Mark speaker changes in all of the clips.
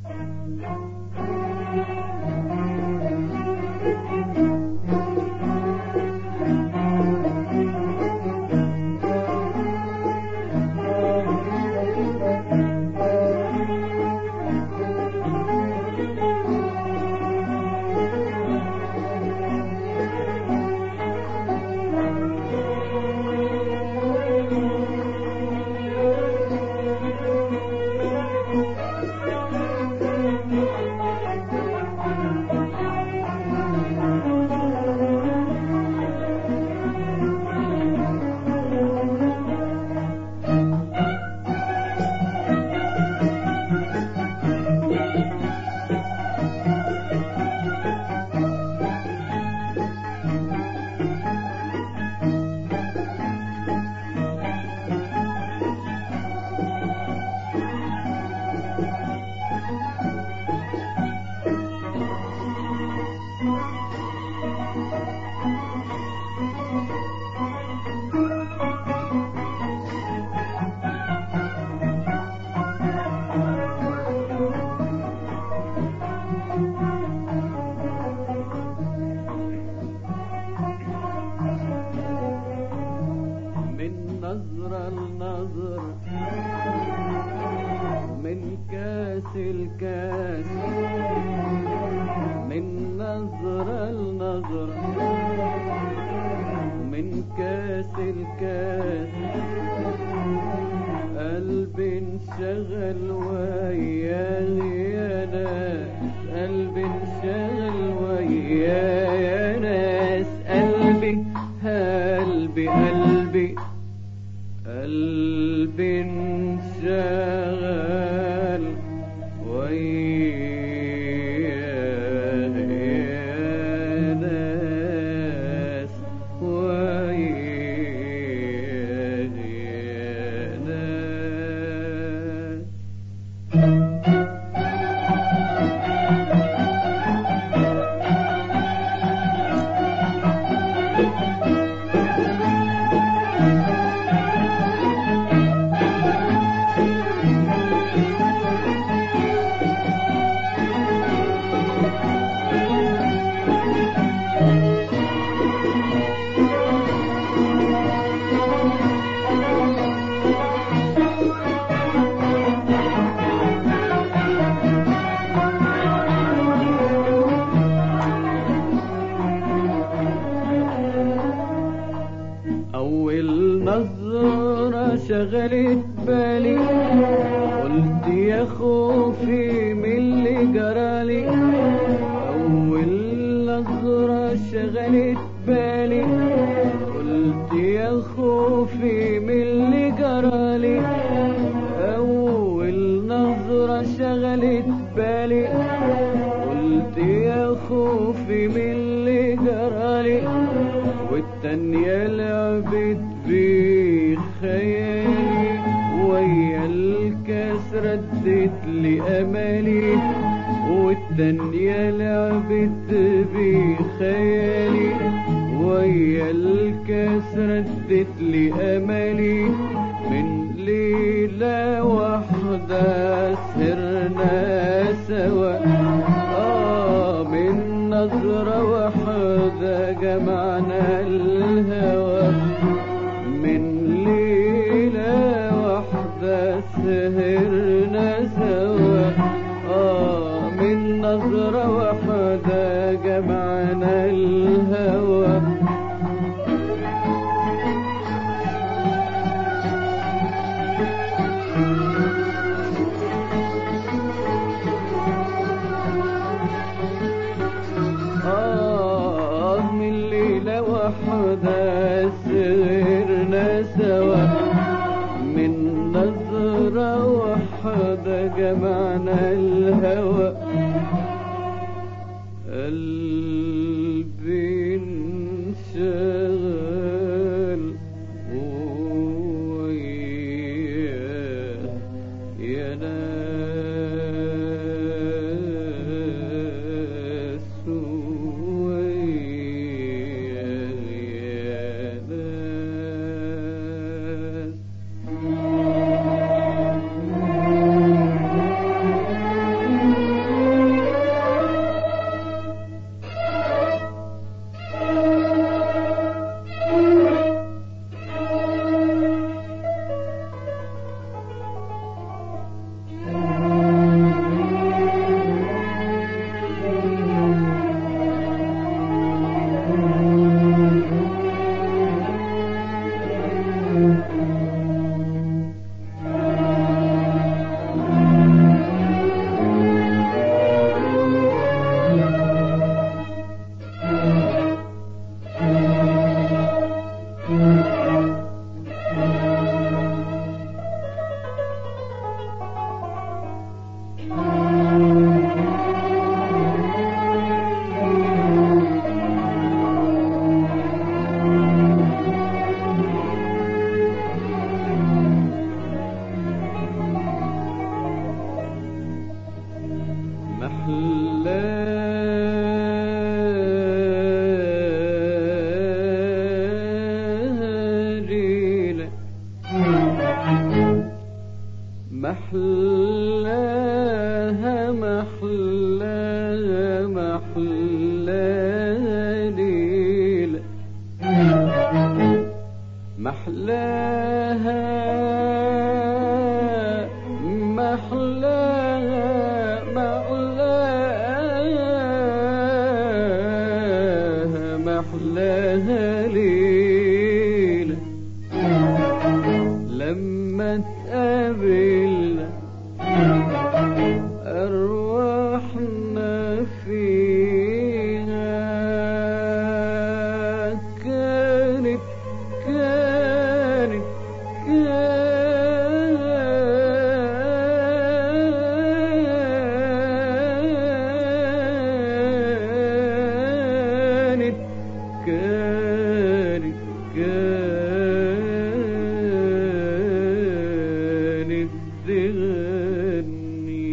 Speaker 1: من نظرة لنظرة من كاس الكاس من نظرة لنظرة من كاس الكاس قلبي انشغل وياه يا ناس قلبي انشغل وياه يا ناس قلبي قلبي قلبي قلبي انشغل وياه يا ناس وياه يا ناس أول نظرة شغلت بالي قلت يا خوفي من اللي جرالي أول نظرة شغلت بالي قلت يا خوفي من اللي جرالي أول نظرة شغلت بالي قلت يا خوفي من اللي جرالي والتانية لعبت بخيالي ويا الكاس ردت لي أمالي والتانية لعبت بخيالي ويا الكاس ردت لي أمالي من ليلة واحدة سهرنا سوا آه من نظرة واحدة جمعنا الهوى من ليلة واحدة سهرنا سوا آه من نظرة واحدة جمعنا الهوى آه من ليلة واحدة سهرنا سوا من نظرة واحدة جمعنا الهوى قلبي انشغل وياه يا ناس وياه يا ناس محلاها ليلة محلاها محلاها محلاها ليلة محلاها محلاها محلاها محلاها ليلة لما تقابلنا أرواحنا فيها كانت كانت كانت كانت كانت تغني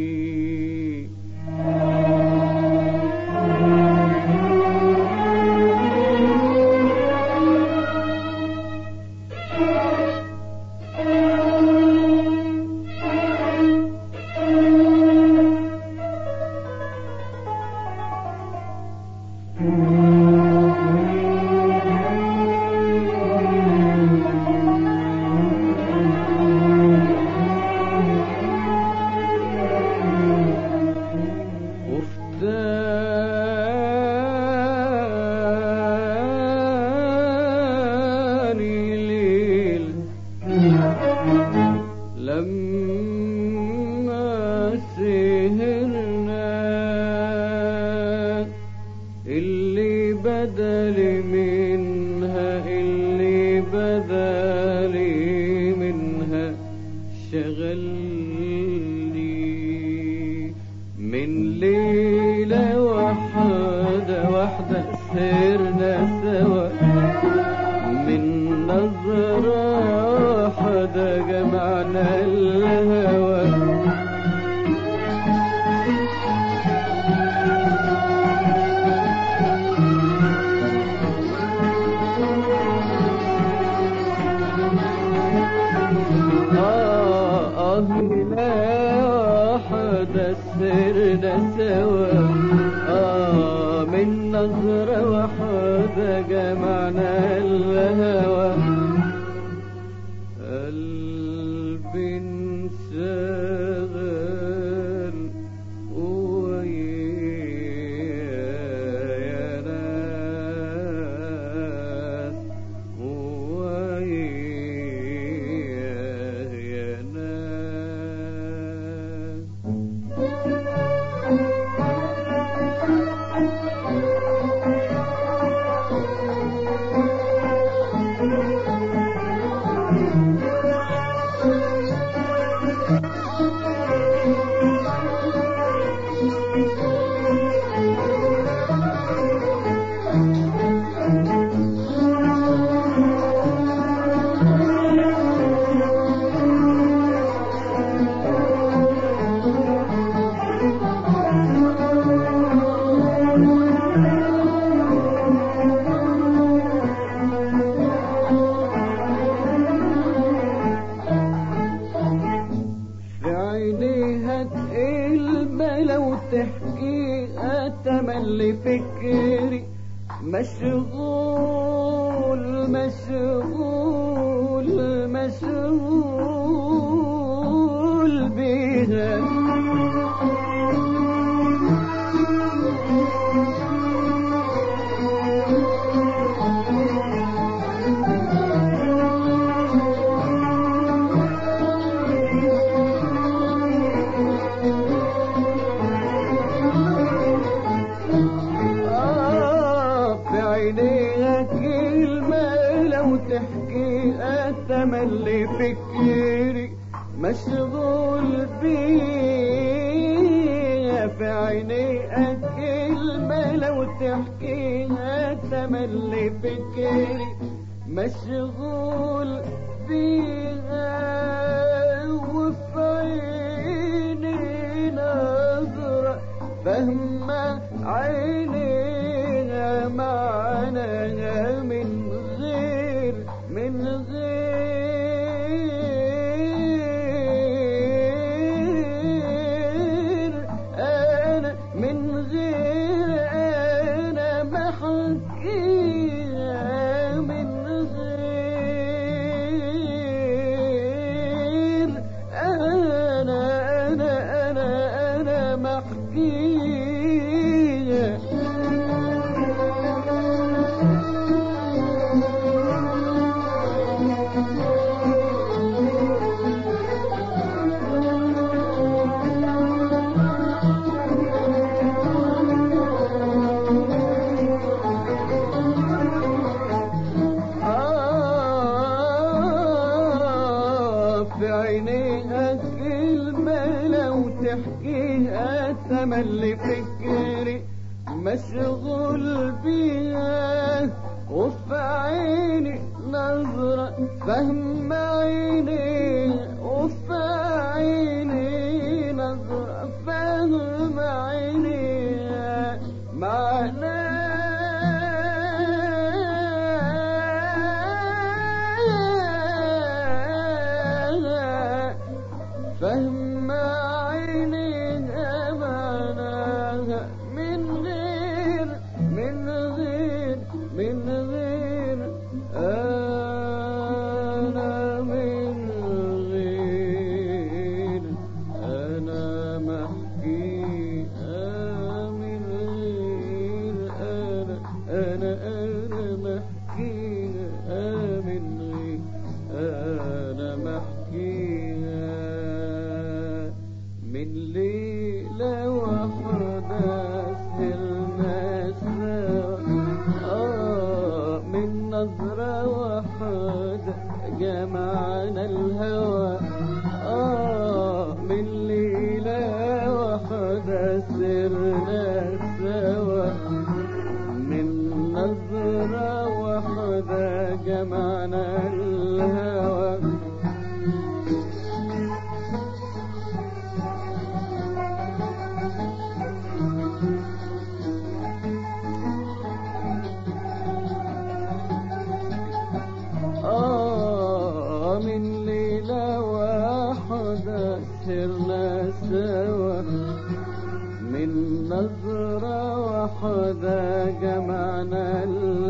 Speaker 1: وفتاني ليل لما سهرنا اللي بدل منها اللي بدل منها شغلني من ليلة واحدة واحدة سهرنا سوا من نظرة واحدة جمعنا الهوى آه آه ليلة واحدة سرنا سوا آه من نظرة واحدة جمعنا الهوى قلبي انشغل ويا ناس ويا ناس في عينيها تقلبة لو تحكي أتملي فكري مشغول مشغول مشغول بيها آه في عينيها كلمة لو تحكي أتملي فكري مشغول بيها في عينيها كلمة لو تحكيها تملي فكري مشغول بيها وفي عيني نظرة فهمة عينيها معناها من غير من غير أنا من غير أنا ما حكيها من غير أنا أنا أنا أنا ما حكيها آه في عينيها كلمة لو تحكيها تملي فكري مشغول بيها وفي عيني نظرة فهم عيني وفي عيني نظرة فهم عيني معناها فهم عينيها معناها من غير من غير من غير أنا من غير أنا محكي من غير أنا أنا أنا محكي من غير أنا محكيها من ليلة واحدة سهرنا سوا آه من نظرة واحدة جمعنا الهوى آه من ليلة واحدة سرنا سوا من نظرة واحدة جمعنا الهوى آه من ليلة واحدة سرنا سوا من نظرة واحدة جمعنا